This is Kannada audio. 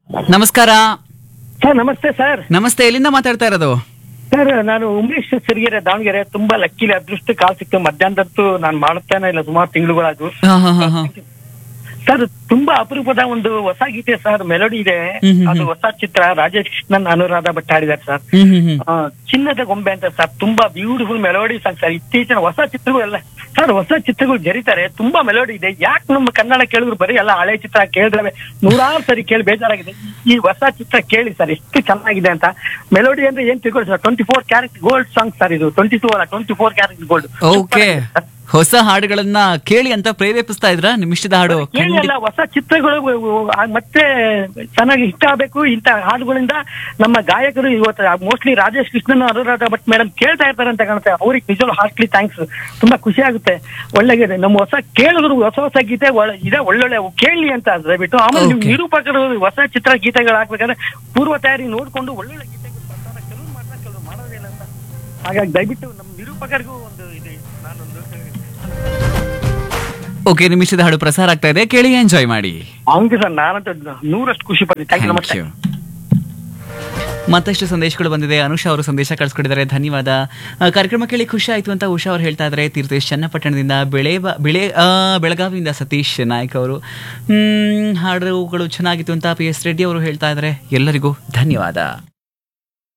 ನಮಸ್ಕಾರ ಸರ್ ನಮಸ್ತೆ ಸರ್ ನಮಸ್ತೆ ಎಲ್ಲಿಂದ ಮಾತಾಡ್ತಾ ಇರೋದು ಸರ್ ನಾನು ಉಮೇಶ್ ಸಿರಿಗೆರೆ ದಾವಣಗೆರೆ ತುಂಬಾ ಲಕ್ಕಿಲಿ ಅದೃಷ್ಟ ಕಾಲ್ ಸಿಕ್ತು ಮಧ್ಯಾಹ್ನದಂತೂ ನಾನು ಮಾಡುತ್ತೇನೆ ಇಲ್ಲ ಸುಮಾರು ತಿಂಗಳುಗಳಾದ್ರು ಹಾ, ಹಾ, ಹಾ, ಹಾ. ಸರ್ ತುಂಬಾ ಅಪರೂಪದ ಒಂದು ಹೊಸ ಗೀತೆ ಸರ್ ಮೆಲೋಡಿ ಇದೆ ಹ್ಮ್, ಹ್ಮ್, ಅದು ಹ್ಮ್. ಹೊಸ ಚಿತ್ರ ರಾಜೇಶ್ ಕೃಷ್ಣನ್ ಅನುರಾಧ ಭಟ್ ಹಾಡಿದ್ದಾರೆ ಸರ್ ಹ್ಮ್ ಹ್ಮ್ ಹ್ಮ್ ಆ, ಚಿನ್ನದ ಗೊಂಬೆ ಅಂತ ಸರ್ ತುಂಬಾ ಬ್ಯೂಟಿಫುಲ್ ಮೆಲೋಡಿ ಸಾಂಗ್ ಸರ್ ಇತ್ತೀಚಿನ ಹೊಸ ಚಿತ್ರಗಳು ಎಲ್ಲ ಸರ್ ಹೊಸ ಚಿತ್ರಗಳು ಜರಿತಾರೆ ತುಂಬಾ ಮೆಲೋಡಿ ಇದೆ ಯಾಕೆ ನಮ್ಮ ಕನ್ನಡ ಕೇಳಿದ್ರು ಬರೀ ಎಲ್ಲ ಹಳೆ ಚಿತ್ರ ಕೇಳಿದ್ರೆ ನೂರಾರು ಸರಿ ಕೇಳಿ ಬೇಜಾರಾಗಿದೆ ಈ ಹೊಸ ಚಿತ್ರ ಕೇಳಿ ಸರ್ ಎಷ್ಟು ಚೆನ್ನಾಗಿದೆ ಅಂತ ಮೆಲೋಡಿ ಅಂದ್ರೆ ಏನ್ ತಿಳ್ಕೊಳ್ಳಿ sir twenty four carat gold song sir ಇದು ಟ್ವೆಂಟಿ ಟೂ ಅಲ್ಲ twenty four carat gold okay ಹೊಸ ಹಾಡುಗಳನ್ನ ಕೇಳಿ ಅಂತ ಪ್ರೇರೇಪಿಸ್ತಾ ಇದ್ರ ನಿಮ್ ಇಷ್ಟದ ಹಾಡು ಏನಿಲ್ಲ ಹೊಸ ಚಿತ್ರಗಳು ಆ, ಮತ್ತೆ ಚೆನ್ನಾಗಿ ಇಷ್ಟ ಆಗಬೇಕು ಇಂತ ಹಾಡುಗಳಿಂದ ನಮ್ಮ ಗಾಯಕರು ಇವತ್ತು ಮೋಸ್ಟ್ಲಿ ರಾಜೇಶ್ ಕೃಷ್ಣನ್ ಅನುರಾಧ ಭಟ್ ಮೇಡಮ್ ಕೇಳ್ತಾ ಇರ್ತಾರೆ ಅಂತ ಕಾಣುತ್ತೆ ಅವ್ರಿಗೆ ನಿಜವೂ ಹಾರ್ಟ್ಲಿ ಥ್ಯಾಂಕ್ಸ್ ತುಂಬಾ ಖುಷಿ ಆಗುತ್ತೆ ಒಳ್ಳೆಗಿದೆ ನಮ್ಮ ಹೊಸ ಕೇಳಿದ್ರು ಹೊಸ ಹೊಸ ಗೀತೆ ಒಳ್ಳೆ- ಇದೆ ಒಳ್ಳೊಳ್ಳೆ ಕೇಳಿ ಅಂತ ದಯವಿಟ್ಟು ಆಮೇಲೆ ನೀವು Okay. ನಿರೂಪಕರು ಹೊಸ ಚಿತ್ರ ಗೀತೆಗಳು ಹಾಕ್ಬೇಕಾದ್ರೆ ಪೂರ್ವ ತಯಾರಿ ನೋಡ್ಕೊಂಡು ಒಳ್ಳೊಳ್ಳೆ ಗೀತೆಗಳು ಬರ್ತಾರೆ ಕೆಲವ್ರು ಮಾಡ್ತಾರೆ ಕೆಲವ್ರು ಮಾಡೋದಿಲ್ಲ ಅಂತ ಹಾಗಾಗಿ ದಯವಿಟ್ಟು ನಮ್ಮ ನಿರೂಪಕರಿಗೂ ಒಂದು ಇದೆ ನಾನೊಂದು ಓಕೆ ನಿಮ್ ಇಷ್ಟದ ಹಾಡು ಪ್ರಸಾರ ಆಗ್ತಾ ಇದೆ ಕೇಳಿ ಎಂಜಾಯ್ ಮಾಡಿ ಹಂಗೆ ಸರ್ ನಾನಂತೂ ನೂರಷ್ಟು ಖುಷಿ ಪಡ್ತೀನಿ ಥ್ಯಾಂಕ್ ಯು Thank ನಮಸ್ತೆ you. ಮತ್ತಷ್ಟು ಸಂದೇಶಗಳು ಬಂದಿದೆ ಅನುಷಾ ಅವರು ಸಂದೇಶ ಕಳಿಸ್ಕೊಟ್ಟಿದ್ದಾರೆ ಧನ್ಯವಾದ ಆ, ಕಾರ್ಯಕ್ರಮ ಕೇಳಿ ಖುಷಿ ಆಯ್ತು ಅಂತ ಉಷಾ ಅವರು ಹೇಳ್ತಾ ಇದ್ದಾರೆ ತೀರ್ಥೇಶ್ ಚನ್ನಪಟ್ಟಣದಿಂದ ಬೆಳೆ ಬ- ಬೆಳೆ ಆ, ಬೆಳಗಾವಿಯಿಂದ ಸತೀಶ್ ನಾಯ್ಕ್ ಅವರು ಹ್ಮ್, ಹಾಡುಗಳು ಚೆನ್ನಾಗಿತ್ತು ಅಂತ ಪಿ ಎಸ್ ರೆಡ್ಡಿ ಅವರು ಹೇಳ್ತಾ ಇದ್ದಾರೆ ಎಲ್ಲರಿಗೂ ಧನ್ಯವಾದ